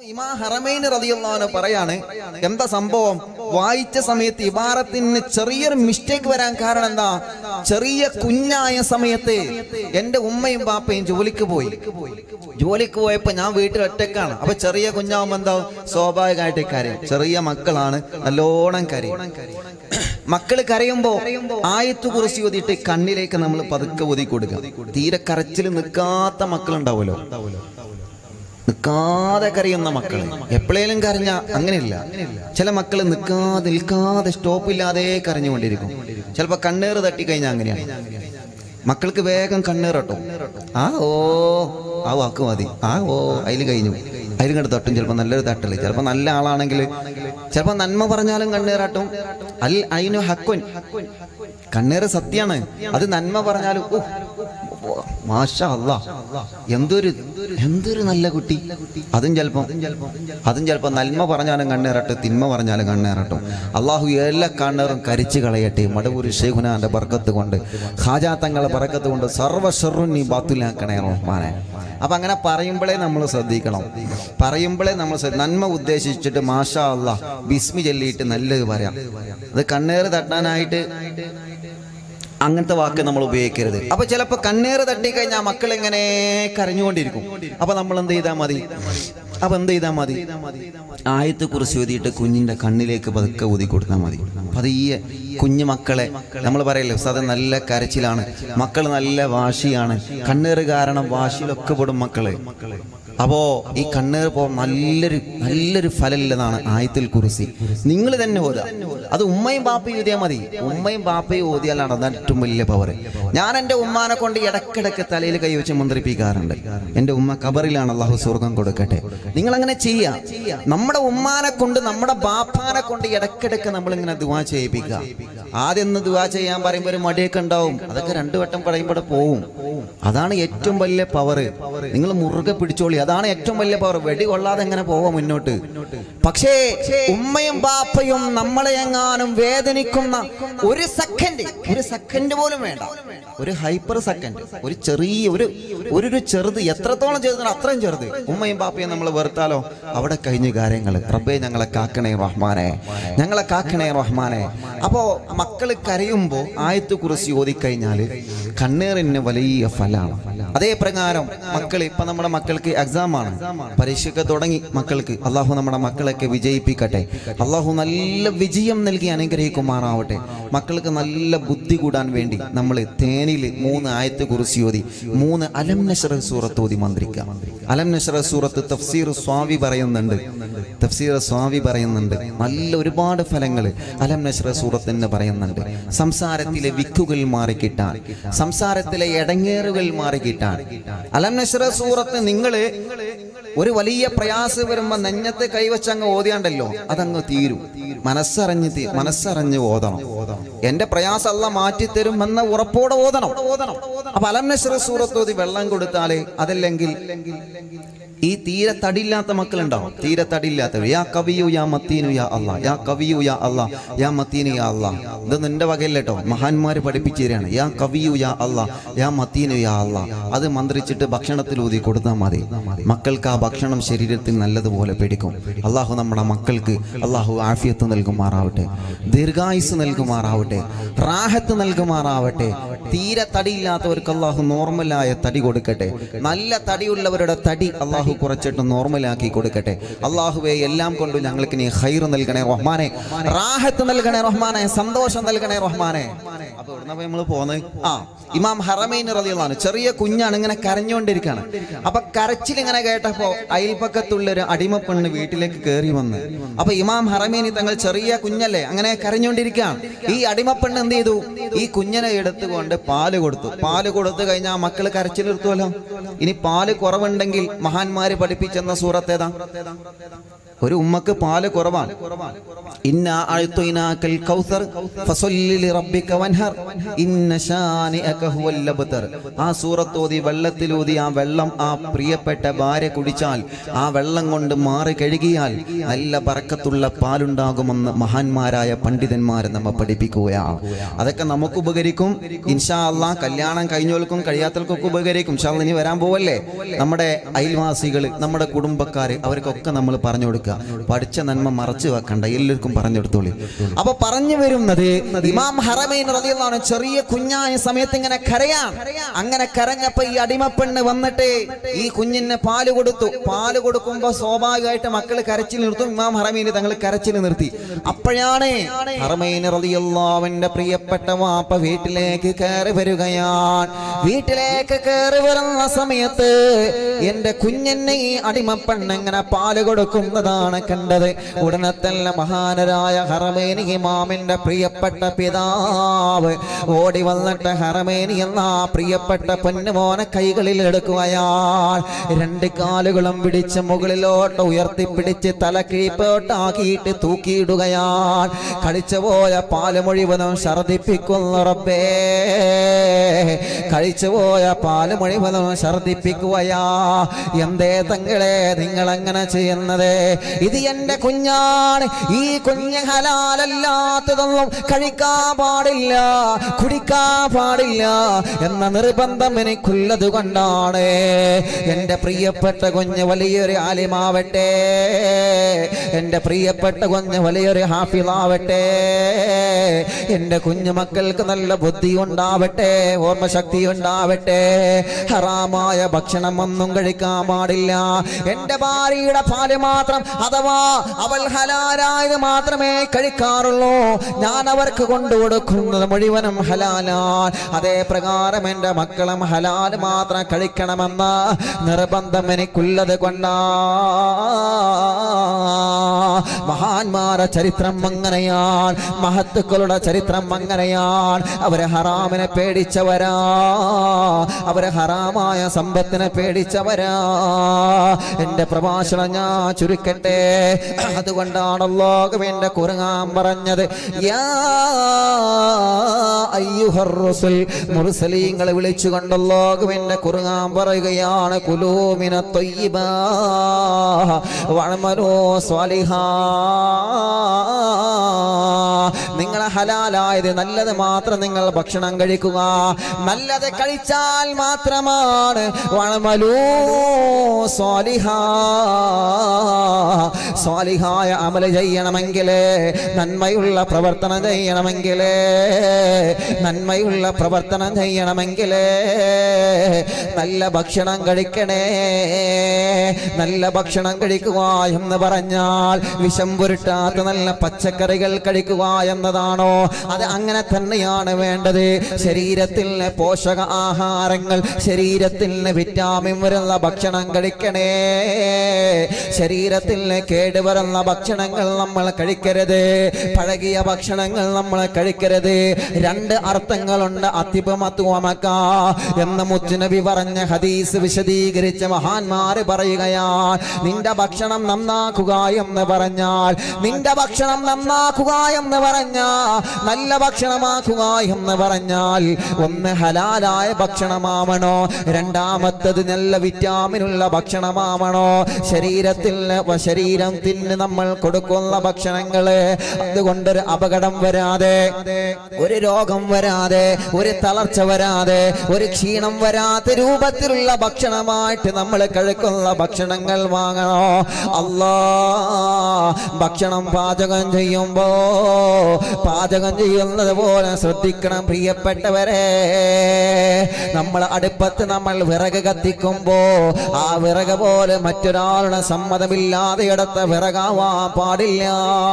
ഇമാ ഹറമൈൻ റളിയല്ലാഹു പറയാണ് എന്താ സംഭവം വായിച്ച സമയത്ത് ഇബാറത്തിന് ചെറിയൊരു മിസ്റ്റേക്ക് വരാൻ കാരണം എന്താ ചെറിയ കുഞ്ഞായ സമയത്ത് എന്റെ ഉമ്മയും ബാപ്പയും ജോലിക്ക് പോയി ജോലിക്ക് പോയപ്പോ ഞാൻ വീട്ടിൽ ഒറ്റക്കാണ് അപ്പൊ ചെറിയ കുഞ്ഞാവുമ്പോ എന്താ സ്വാഭാവികമായിട്ട് കരയും ചെറിയ മക്കളാണ് നല്ലോണം കരയും മക്കള് കരയുമ്പോ ആയത്ത് കുറിച്ച് ഓതിയിട്ട് കണ്ണിലേക്ക് നമ്മൾ പതുക്കെ ഒതുക്കി കൊടുക്കുക തീരെ കരച്ചിൽ നിൽക്കാത്ത മക്കളുണ്ടാവുമല്ലോ നിൽക്കാതെ കരയുന്ന മക്കൾ എപ്പോഴേലും കരഞ്ഞ അങ്ങനെയില്ല ചില മക്കൾ നിൽക്കാതെ നിൽക്കാതെ സ്റ്റോപ്പില്ലാതെ കരഞ്ഞുകൊണ്ടിരിക്കും ചിലപ്പോൾ കണ്ണേറ് തട്ടി കഴിഞ്ഞാൽ അങ്ങനെയാണ് മക്കൾക്ക് വേഗം കണ്ണേറട്ടോ ആ ഓ ആ വാക്ക് മതി ആ ഓ അതിൽ കഴിഞ്ഞു അതിലും കണ്ട് തട്ടും ചിലപ്പോൾ നല്ലൊരു തട്ടല് ചിലപ്പോൾ നല്ല ആളാണെങ്കിൽ ചിലപ്പോൾ നന്മ പറഞ്ഞാലും കണ്ണേറാട്ടും അൽ അയിനു ഹക്കുൻ കണ്ണേറ് സത്യാണ് അത് നന്മ പറഞ്ഞാലും ഓ മാഷാ അല്ലാ എന്തൊരു എന്തൊരു നല്ല കുട്ടി അതും ചിലപ്പം അതും ചിലപ്പോൾ നന്മ പറഞ്ഞാലും കണ്ണേറട്ടെ തിന്മ പറഞ്ഞാലും കണ്ണേറട്ടും അള്ളാഹു എല്ലാ കണ്ണേറും കരിച്ചു കളയട്ടെ മടവൂർ ഷെയ്ഖുനാന്റെ ബർക്കത്ത് കൊണ്ട് ഹാജാത്തങ്ങളെ ബർക്കത്ത് കൊണ്ട് സർവ്വ നീ ബാത്തുലാക്കണേ റഹ്മാനെ അപ്പൊ അങ്ങനെ പറയുമ്പോഴേ നമ്മൾ ശ്രദ്ധിക്കണം പറയുമ്പോഴേ നമ്മൾ ശ്രദ്ധ- നന്മ ഉദ്ദേശിച്ചിട്ട് മാഷാ അല്ലാ ബിസ്മി ചൊല്ലിയിട്ട് നല്ലത് പറയാം അത് കണ്ണേറ് തട്ടാനായിട്ട് അങ്ങനത്തെ വാക്ക് നമ്മൾ ഉപയോഗിക്കരുത് അപ്പൊ ചിലപ്പോ കണ്ണേറ് തട്ടിക്കഴിഞ്ഞാൽ മക്കൾ ഇങ്ങനെ കരഞ്ഞുകൊണ്ടിരിക്കും അപ്പൊ നമ്മൾ എന്ത് ചെയ്താൽ മതി അപ്പൊ എന്ത് ചെയ്താൽ മതി ആയത്തെ കുറിച്ച് എഴുതിയിട്ട് കുഞ്ഞിന്റെ കണ്ണിലേക്ക് പതുക്കെ ഊതി കൊടുത്താൽ മതി പതിയെ കുഞ്ഞു മക്കളെ നമ്മൾ പറയല്ലേ സത നല്ല കരച്ചിലാണ് മക്കൾ നല്ല വാശിയാണ് കണ്ണേറ് കാരണം വാശിയിലൊക്കെ പെടും മക്കള് അപ്പോ ഈ കണ്ണേർ പോ നല്ലൊരു നല്ലൊരു ഫലമില്ലെന്നാണ് ആയത്തിൽ കുറിസി നിങ്ങൾ തന്നെ ഓതുക അത് ഉമ്മയും ബാപ്പയും ഓതിയാൽ മതി ഉമ്മയും ബാപ്പയും ഓതിയാലാണ് അതാണ് ഏറ്റവും വലിയ പവർ ഞാൻ എൻ്റെ ഉമ്മാനെ കൊണ്ട് ഇടക്കിടക്ക് തലയിൽ കൈവച്ച് മന്ത്രിപ്പിക്കാറുണ്ട് എൻ്റെ ഉമ്മ കബറിലാണ് അള്ളാഹു സ്വർഗം കൊടുക്കട്ടെ നിങ്ങൾ അങ്ങനെ ചെയ്യാം നമ്മുടെ ഉമ്മാനെ കൊണ്ട് നമ്മുടെ ബാപ്പാനെ കൊണ്ട് ഇടക്കിടക്ക് നമ്മൾ ഇങ്ങനെ ദുവാ ചെയ്യിപ്പിക്കുക ആദ്യം ഒന്ന് ദുവാ ചെയ്യാൻ പറയുമ്പോൾ ഒരു മടിയൊക്കെ ഉണ്ടാവും അതൊക്കെ രണ്ടു വട്ടം പറയുമ്പോൾ പോവും അതാണ് ഏറ്റവും വലിയ പവർ നിങ്ങൾ മുറുകെ പിടിച്ചോളി അതാണ് ഏറ്റവും വലിയ പവർ വെടി കൊള്ളാതെ എങ്ങനെ പോവാം മുന്നോട്ട് പക്ഷേ ഉമ്മയും ബാപ്പയും നമ്മളെ എങ്ങാനും വേദനിക്കുന്ന ഒരു സെക്കൻഡ് ഒരു സെക്കൻഡ് പോലും വേണ്ട ഒരു ഹൈപ്പർ സെക്കൻഡ് ഒരു ചെറിയ ഒരു ഒരു ഒരു ചെറുത് എത്രത്തോളം ചെറുതാണ് അത്രയും ചെറുത് ഉമ്മയും ബാപ്പയും നമ്മൾ വെറുത്താലോ അവിടെ കഴിഞ്ഞ കാര്യങ്ങൾ റബ്ബേ ഞങ്ങളെ കാക്കണേ റഹ്മാനെ ഞങ്ങളെ കാക്കണേ റഹ്മാനെ അപ്പോ മക്കള് കരയുമ്പോ ആയത്ത് കുറിച്ച് ഓതിക്കഴിഞ്ഞാൽ കണ്ണീറിന് വലിയ ഫലാണ് അതേ പ്രകാരം മക്കൾ ഇപ്പൊ നമ്മുടെ മക്കൾക്ക് എക്സാം ആണ് പരീക്ഷയൊക്കെ തുടങ്ങി മക്കൾക്ക് അള്ളാഹു നമ്മുടെ മക്കളൊക്കെ വിജയിപ്പിക്കട്ടെ അള്ളാഹു നല്ല വിജയം നൽകി അനുഗ്രഹിക്കുമാറാവട്ടെ മക്കൾക്ക് നല്ല ബുദ്ധി കൂടാൻ വേണ്ടി നമ്മൾ തേനിൽ മൂന്ന് ആയത്ത് കുറിച്ച് ഓതി മൂന്ന് അലം നഷറ സൂറത്ത് ഓതി മന്ത്രിക്കാം അലം നഷറ സൂറത്ത് തഫ്സീർ സ്വാമി പറയുന്നുണ്ട് തഫ്സീർ സ്വാമി പറയുന്നുണ്ട് നല്ല ഒരുപാട് ഫലങ്ങൾ അലം നഷറ സൂറത്ത് എന്ന് പറയുന്നുണ്ട് സംസാരത്തിലെ വിക്കുകൾ മാറിക്കിട്ടാൻ സംസാരത്തിലെ ഇടങ്ങേറുകൾ മാറിക്കിട്ടാൻ അലം നഷറ സൂറത്ത് നിങ്ങള് ഒരു വലിയ പ്രയാസം വരുമ്പോ നെഞ്ഞത്ത് കൈവച്ച് അങ്ങ് ഓതിയാണ്ടല്ലോ അതങ്ങ് തീരും മനസ്സറിഞ്ഞ് തീ- മനസ്സറിഞ്ഞ് ഓതണം എന്റെ പ്രയാസം അല്ല മാറ്റിത്തരും എന്ന ഉറപ്പോടെ ഓതണം അപ്പൊ അലം നഷറ സൂറത്ത് ഓതി വെള്ളം കൊടുത്താലേ അതല്ലെങ്കിൽ ഈ തീരെ തടിയില്ലാത്ത മക്കളുണ്ടാവും തീരെ തടിയില്ലാത്തവർ യാ കവിയു യാ മത്തീനു യാ അല്ലാ യാ കവിയു യാ അല്ലാ യാ മത്തീനു യാ അല്ലാ ഇത് നിന്റെ വകയല്ല കേട്ടോ മഹാന്മാര് പഠിപ്പിച്ചു തരാണ് യാ കവിയു യാ അല്ലാ യാ മത്തീനു യാ അല്ലാ അത് മന്ത്രിച്ചിട്ട് ഭക്ഷണത്തിൽ ഊതി കൊടുത്താൽ മതി മക്കൾക്ക് ആ ഭക്ഷണം ശരീരത്തിൽ നല്ലതുപോലെ പിടിക്കും അള്ളാഹു നമ്മുടെ മക്കൾക്ക് അള്ളാഹു ആഫിയത്ത് നൽകുമാറാവട്ടെ ദീർഘായുസ് നൽകുമാറാവട്ടെ റാഹത്ത് നൽകുമാറാവട്ടെ തീരെ തടിയില്ലാത്തവർക്ക് അള്ളാഹു നോർമലായ തടി കൊടുക്കട്ടെ നല്ല തടിയുള്ളവരുടെ തടി അള്ളാഹു കുറച്ചിട്ട് നോർമലാക്കി കൊടുക്കട്ടെ അള്ളാഹുവെ എല്ലാം കൊണ്ട് ഞങ്ങൾക്ക് നീ ഹൈർ നൽകണേ റഹ്മാനെ റാഹത്ത് നൽകണേ റഹ്മാനെ സന്തോഷം നൽകണേ റഹ്മാനെ അപ്പൊ ഇവിടുന്ന് നമ്മൾ പോകുന്നത് ആ ഇമാം ഹറമൈൻ റളിയല്ലാഹു ചെറിയ കുഞ്ഞാണ് ഇങ്ങനെ കരഞ്ഞുകൊണ്ടിരിക്കുകയാണ് അപ്പൊ കരച്ചിൽ ഇങ്ങനെ കേട്ടപ്പോ അയൽപക്കത്തുള്ള ഒരു അടിമ പെണ്ണ് വീട്ടിലേക്ക് കയറി വന്ന് അപ്പൊ ഇമാം ഹറമീനി തങ്ങൾ ചെറിയ കുഞ്ഞല്ലേ അങ്ങനെ കരഞ്ഞുകൊണ്ടിരിക്കുകയാണ് ഈ അടിമപ്പെണ്ണ് എന്ത് ചെയ്തു ഈ കുഞ്ഞിനെ എടുത്തുകൊണ്ട് പാല് കൊടുത്തു പാല് കൊടുത്തു കഴിഞ്ഞാൽ മക്കള് കരച്ചിൽ നിർത്തുമല്ലോ ഇനി പാല് കുറവുണ്ടെങ്കിൽ മഹാന്മാര് പഠിപ്പിച്ചെന്ന സൂറത്ത് ഏതാ ഒരു ഉമ്മക്ക് പാല് കുറവാണ് ഇന്ന അഴ്ത്തുനാക്കൽ കൗസർ ഫസല്ലി ലിറബ്ബിക വൻഹർ ഇന്ന ശാനിഅക ഹുവൽ ലബ്തർ ആ സൂറത്തോതി വെള്ളത്തിലൂതി ആ വെള്ളം ആ പ്രിയപ്പെട്ട ഭാര്യ കുടിച്ചാൽ ആ വെള്ളം കൊണ്ട് മാറി കഴുകിയാൽ നല്ല ബറക്കത്തുള്ള പാലുണ്ടാകുമെന്ന് മഹാന്മാരായ പണ്ഡിതന്മാരെ നമ്മെ പഠിപ്പിക്കുകയാണ് അതൊക്കെ നമുക്ക് ഉപകരിക്കും ഇൻഷാ അള്ളാ കല്യാണം കഴിഞ്ഞോൽക്കും കഴിയാത്തവർക്കും ഒക്കെ ഉപകരിക്കും ഇൻഷാ അള്ളാ ഇനി വരാൻ പോവല്ലേ നമ്മുടെ അയൽവാസികൾ നമ്മുടെ കുടുംബക്കാർ അവർക്കൊക്കെ നമ്മൾ പറഞ്ഞു കൊടുക്കുക പഠിച്ച നന്മ മറച്ചു വെക്കണ്ട എല്ലാവർക്കും പറഞ്ഞു കൊടുത്തോളി അപ്പൊ പറഞ്ഞു വരുന്നത് ഇമാം ഹറമൈൻ റളിയല്ലാഹു അൻഹു ചെറിയ കുഞ്ഞായ സമയത്ത് ഇങ്ങനെ കരയാൻ അങ്ങനെ കരഞ്ഞപ്പോ ഈ അടിമപ്പെണ്ണ് വന്നിട്ട് ഈ കുഞ്ഞിന് പാല് കൊടുത്തു പാല് കൊടുക്കുമ്പോ സ്വാഭാവികമായിട്ട് മക്കള് കരച്ചിൽ നിർത്തും ഇമാം ഹറമീന് തങ്ങൾ കരച്ചിൽ നിർത്തി അപ്പോഴാണ് ഹറമൈൻ റളിയല്ലാഹുവിന്റെ പ്രിയപ്പെട്ട വാപ്പ വീട്ടിലേക്ക് കയറി വരികയാണ് വീട്ടിലേക്ക് കയറി വരുന്ന സമയത്ത് എന്റെ കുഞ്ഞിന് ഈ അടിമപ്പെണ്ണ് ഇങ്ങനെ പാല് കൊടുക്കുന്നതാണ് കണ്ടത് ഉടനെ തന്നെ മഹാനരായ ഹറമേനി ഇമാമിന്റെ പ്രിയപ്പെട്ട പിതാവ് ഓടി വന്നിട്ട് ഹറമേനി എന്ന ആ പ്രിയപ്പെട്ട പൊന്നുമോനെ കൈകളിൽ എടുക്കുകയാൾ രണ്ട് കാലുകളും പിടിച്ച് മുകളിലോട്ട് ഉയർത്തിപ്പിടിച്ച് തല കീഴ്പോട്ടാക്കിയിട്ട് തൂക്കിയിടുകയാൽ കഴിച്ചുപോയ പാല് മുഴുവനും ഛർദിപ്പിക്കുന്നു റബ്ബേ കഴിച്ചുപോയ പാല് മുഴുവനും ഛർദിപ്പിക്കുകയാ എന്തേ തങ്ങളെ നിങ്ങൾ അങ്ങനെ ചെയ്യുന്നത് ഇത് എന്റെ കുഞ്ഞാണ് ഈ കുഞ്ഞ് ഹലാലല്ലാത്തതൊന്നും കഴിക്കാൻ പാടില്ല കുടിക്കാൻ പാടില്ല എന്ന നിർബന്ധം എനിക്കുള്ളത് കൊണ്ടാണ് എന്റെ പ്രിയപ്പെട്ട കുഞ്ഞ് വലിയൊരു ആലിമാവട്ടെ എന്റെ പ്രിയപ്പെട്ട കുഞ്ഞ് വലിയൊരു ഹാഫിളാവട്ടെ എന്റെ കുഞ്ഞു മക്കൾക്ക് നല്ല ബുദ്ധി ഉണ്ടാവട്ടെ ഓർമ്മശക്തി ഉണ്ടാവട്ടെ ഹറാമായ ഭക്ഷണം ഒന്നും കഴിക്കാൻ പാടില്ല എന്റെ ഭാര്യയുടെ പാല് മാത്രം അഥവാ അവൾ ഹലാലായത് മാത്രമേ കഴിക്കാറുള്ളൂ ഞാൻ അവർക്ക് കൊണ്ടു കൊടുക്കുന്നത് മുഴുവനും ഹലാലാൽ അതേ പ്രകാരം എന്റെ മക്കളും ഹലാൽ മാത്രം കഴിക്കണമെന്ന നിർബന്ധം എനിക്കുള്ളത് കൊണ്ടാ മഹാന്മാരുടെ ചരിത്രം അങ്ങനെയാണ് മഹത്തുക്കളുടെ ചരിത്രം അങ്ങനെയാണ് അവരെ ഹറാമിനെ പേടിച്ചവരാ അവരെ ഹറാമായ സമ്പത്തിനെ പേടിച്ചവരാ എന്റെ പ്രഭാഷണം ഞാൻ ചുരുക്കട്ടെ അതുകൊണ്ടാണല്ലോ എന്റെ കുറുങ്ങാൻ പറഞ്ഞത് യാ അയ്യുഹർ റസുൽ മുർസലീങ്ങളെ വിളിച്ചുകൊണ്ടല്ലോ എന്റെ കുറുങ്ങാൻ പറയുകയാണ് കുലൂമിന തൊയ്യബ വഴമനോ സ്വാലിഹാ നിങ്ങൾ ഹലാലായത് നല്ലത് മാത്രം നിങ്ങൾ ഭക്ഷണം കഴിക്കുക നല്ലത് കഴിച്ചാൽ മാത്രമാണ് വഴമലൂ സ്വാലിഹാ സ്വാലിഹായ അമല ചെയ്യണമെങ്കിൽ നന്മയുള്ള പ്രവർത്തനം ചെയ്യണമെങ്കിൽ നന്മയുള്ള പ്രവർത്തനം ചെയ്യണമെങ്കിൽ നല്ല ഭക്ഷണം കഴിക്കണേ നല്ല ഭക്ഷണം കഴിക്കുക എന്ന് പറഞ്ഞാൽ വിഷം പുരട്ടാത്ത നല്ല പച്ചക്കറികൾ കഴിക്കുക എന്നതാണോ അത് അങ്ങനെ തന്നെയാണ് വേണ്ടത് ശരീരത്തിന് പോഷക ആഹാരങ്ങൾ ശരീരത്തിന് വിറ്റാമിൻ വരുന്ന ഭക്ഷണം കഴിക്കണേ ശരീരത്തിന് കേടുവരുന്ന ഭക്ഷണങ്ങൾ നമ്മൾ കഴിക്കരുത് പഴകിയ ഭക്ഷണങ്ങൾ നമ്മൾ കഴിക്കരുത് രണ്ട് അർത്ഥങ്ങളുണ്ട് അതിപമത്വമക്ക എന്ന് മുത്തുനബി പറഞ്ഞ ഹദീസ് വിശദീകരിച്ച മഹാന്മാര് പറയുകയാണ് നിന്റെ ഭക്ഷണം നന്നാക്കുക എന്ന് പറഞ്ഞാൽ നിന്റെ ഭക്ഷണം നന്നാക്കുക എന്ന് പറഞ്ഞാ നല്ല ഭക്ഷണമാക്കുക എന്ന് പറഞ്ഞാൽ ഒന്ന് ഹലാലായ ഭക്ഷണമാവണോ രണ്ടാമത്തത് നല്ല വിറ്റാമിനുള്ള ഭക്ഷണമാവണോ ശരീരത്തിന് ശരീരത്തിന് നമ്മൾ കൊടുക്കുന്ന ഭക്ഷണങ്ങള് അതുകൊണ്ടൊരു അപകടം വരാതെ ഒരു രോഗം വരാതെ ഒരു തളർച്ച വരാതെ ഒരു ക്ഷീണം വരാത്ത രൂപത്തിലുള്ള ഭക്ഷണമായിട്ട് നമ്മൾ കഴിക്കുന്ന ഭക്ഷണങ്ങൾ വാങ്ങണോ അല്ലാ ഭക്ഷണം പാചകം ചെയ്യുമ്പോ പാചകം ചെയ്യുന്നത് പോലെ ശ്രദ്ധിക്കണം പ്രിയപ്പെട്ടവരെ നമ്മൾ അടുപ്പത്ത് നമ്മൾ വിറക് കത്തിക്കുമ്പോ ആ വിറക് പോലെ മറ്റൊരാളുടെ സമ്മതമില്ലാതെ എടുത്ത വിറകാവാൻ പാടില്ല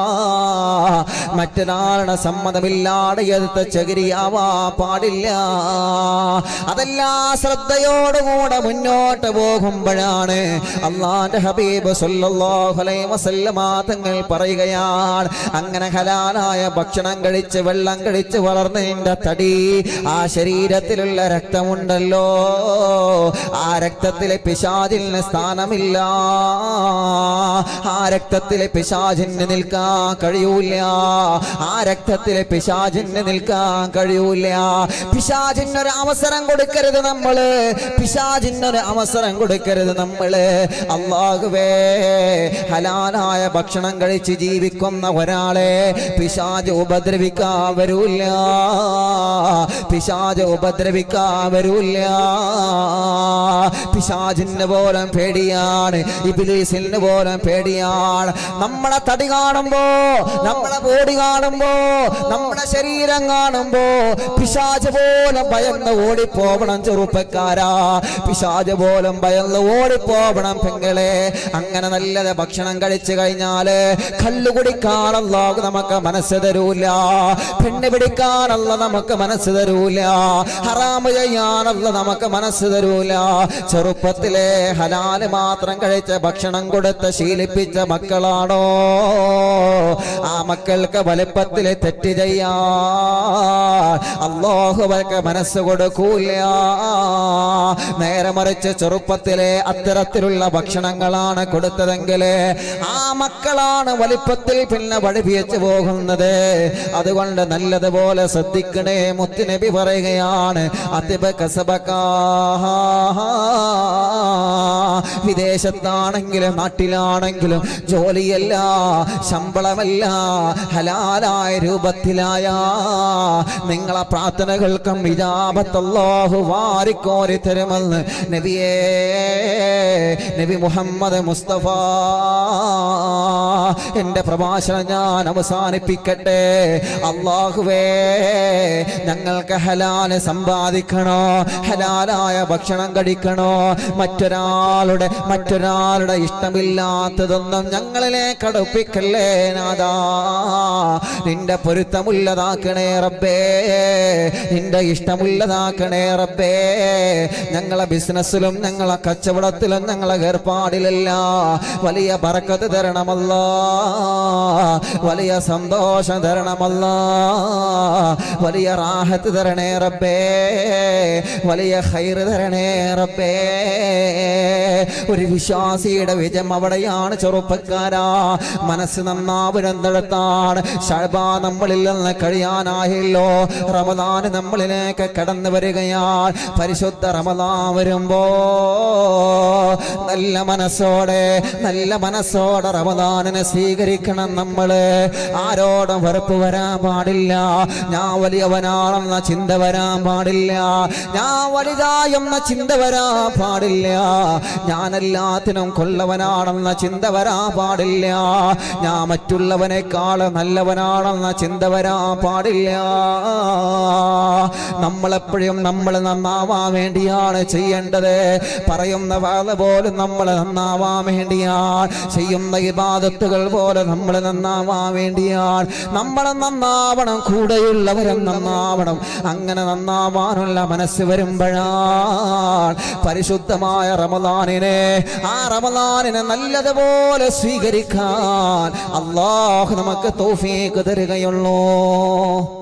മറ്റൊരാളുടെ സമ്മതമില്ലാതെ എടുത്ത ചകിരിയാവാ പാടില്ല അതെല്ലാം ശ്രദ്ധയോടുകൂടെ മുന്നോട്ട് പോകുമ്പോഴാണ് അള്ളാന്റെ ഹബീബ് സല്ലല്ലാഹു അലൈഹി വസല്ലമ തങ്ങൾ പറയുകയാണ് അങ്ങനെ ഹലാലായ ഭക്ഷണം കഴിച്ച് വെള്ളം കഴിച്ച് വളർന്നതിന്റെ തടി ആ ശരീരത്തിലുള്ള രക്തമുണ്ടല്ലോ ആ രക്തത്തിലെ പിശാചിന് സ്ഥാനമില്ല ആ രക്തത്തിലെ പിശാചിന് നിൽക്കാൻ കഴിയൂല ആ രക്തത്തിലെ പിശാചിന് നിൽക്കാൻ കഴിയൂല പിശാചിനൊരു അവസരം കൊടുക്കരുത് നമ്മള് പിശാചിനൊരു അവസരം കൊടുക്കരുത് നമ്മള് അള്ളാഹുവേ ഹലാലായ ഭക്ഷണം കഴിച്ച് ജീവിക്കുന്ന ഒരാളെ പിശാജ് ഉപദ്രവിക്കാൻ വരൂല്ല പിശാജ് ഉപദ്രവിക്കാൻ വരൂല്ല പിശാജിന് പോലും പേടിയാണ് ഇബിലീസിന് പോലും പേടിയാണ് നമ്മളെ തടി കാണുമ്പോ നമ്മളെ ബോഡി കാണുമ്പോ നമ്മുടെ ശരീരം കാണുമ്പോ പിശാജ് പോലും ഭയന്ന് ഓടിപ്പോവണം ചെറുപ്പക്കാരാ പിശാജ് പോലും ഭയന്ന് ഓടിപ്പോവണം പെങ്ങളെ അങ്ങനെ നല്ലത് ഭക്ഷണം കഴിച്ചു കഴിഞ്ഞാല് കല്ലു കുടിക്കാനുള്ള നമുക്ക് മനസ്സ് തരൂല പെണ്ണ് പിടിക്കാനുള്ള നമുക്ക് മനസ്സ് തരൂല ഹറാമ് ചെയ്യാനുള്ള നമുക്ക് മനസ്സ് തരൂല ചെറുപ്പത്തിലെ ഹലാല് മാത്രം കഴിച്ച ഭക്ഷണം കൊടുത്ത് ശീലിപ്പിച്ച മക്കളാണോ ആ മക്കൾക്ക് വലുപ്പത്തില് തെറ്റ് ചെയ്യാ അള്ളാഹുവർക്ക് മനസ്സ് കൊടുക്കൂല നേരെ മറിച്ച് ചെറുപ്പത്തിലെ അത്തരത്തിലുള്ള ഭക്ഷണങ്ങളാണ് കൊടുത്തതെങ്കിൽ ആ മക്കളാണ് വലിപ്പത്തിൽ പിന്നെ വഴിപിയച്ചു പോകുന്നത് അതുകൊണ്ട് നല്ലതുപോലെ ശ്രദ്ധിക്കണേ മുത്തുനബി പറയുകയാണ് അതിബ കസബക്കാ വിദേശത്താണെങ്കിലും നാട്ടിലാണെങ്കിലും ജോലിയല്ല ശമ്പളമല്ല ഹലാലായ രൂപത്തിലായ നിങ്ങളെ പ്രാർത്ഥനകൾക്കും വിജാപത്തല്ലാഹു വാരിക്കോരി തരുമെന്ന് നബിയേ നബി മുഹമ്മദ് മുസ്തഫ എന്റെ പ്രഭാഷണം ഞാൻ അവസാനിപ്പിക്കട്ടെ അള്ളാഹുവേ ഞങ്ങൾക്ക് ഹലാല് സമ്പാദിക്കണോ ഹലാലായ ഭക്ഷണം കഴിക്കണോ മറ്റൊരാളുടെ മറ്റൊരാളുടെ ഇഷ്ടമില്ലാത്തതൊന്നും ഞങ്ങളിലെ കടുപ്പിക്കല്ലേ നാദാ നിന്റെ പൊരുത്തമുള്ളതാക്കണേ റബ്ബേ നിന്റെ ഇഷ്ടമുള്ളതാക്കണേ റബ്ബേ ഞങ്ങളെ ബിസിനസ്സിലും ഞങ്ങളെ കച്ചവടത്തിലും ഞങ്ങളെ ഏർപ്പാടിലല്ല വലിയ ബറക്കത്ത് തരണമല്ല വലിയ സന്തോഷം തരണമല്ല വലിയ റാഹത്ത് തരണേ റബ്ബേ വലിയ ഹൈറ് തരണേ റബ്ബേ ഒരു വിശ്വാസിയുടെ വിജയം അവിടെയാണ് ചെറുപ്പക്കാരാ മനസ്സ് നന്നാവുന്നതാണ് ഷഴബാ നമ്മളിൽ നിന്ന് കഴിയാനായല്ലോ റമദാന് നമ്മളിലേക്ക് കടന്നു വരികയാണ് പരിശുദ്ധ റമദാൻ വരുമ്പോ നല്ല മനസ്സോടെ നല്ല മനസ്സോടെ റമദാനിനെ സ്വീകരിക്കണം നമ്മള് ആരോടും വെറുപ്പ് വരാൻ പാടില്ല ഞാൻ വലിയവനാണെന്ന ചിന്ത വരാൻ പാടില്ല ഞാൻ വലുതായെന്ന ചിന്ത വരാൻ പാടില്ല ഞാൻ എല്ലാത്തിനും കൊള്ളവനാണെന്ന ചിന്ത വരാൻ പാടില്ല ഞാൻ മറ്റുള്ളവനേക്കാൾ നല്ലവനാണെന്ന ചിന്ത വരാൻ പാടില്ല നമ്മളെപ്പോഴും നമ്മൾ നന്നാവാൻ വേണ്ടിയാണ് ചെയ്യേണ്ടത് പറയുന്ന വാത പോലും നമ്മൾ നന്നാവാൻ വേണ്ടിയാണ് ചെയ്യുന്ന ഇബാദത്തുകൾ പോലെ നമ്മൾ നന്നാവാൻ വേണ്ടിയാണ് നമ്മൾ നന്നാവണം കൂടെയുള്ളവരും നന്നാവണം അങ്ങനെ നന്നാവാനുള്ള മനസ്സ് വരുമ്പോഴാണ് പരിശുദ്ധമായ റമദാനിനെ ആ റമദാനിനെ നല്ലതുപോലെ സ്വീകരിക്കാൻ അള്ളാഹു നമുക്ക് തോഫീക്ക് തരികയുള്ളൂ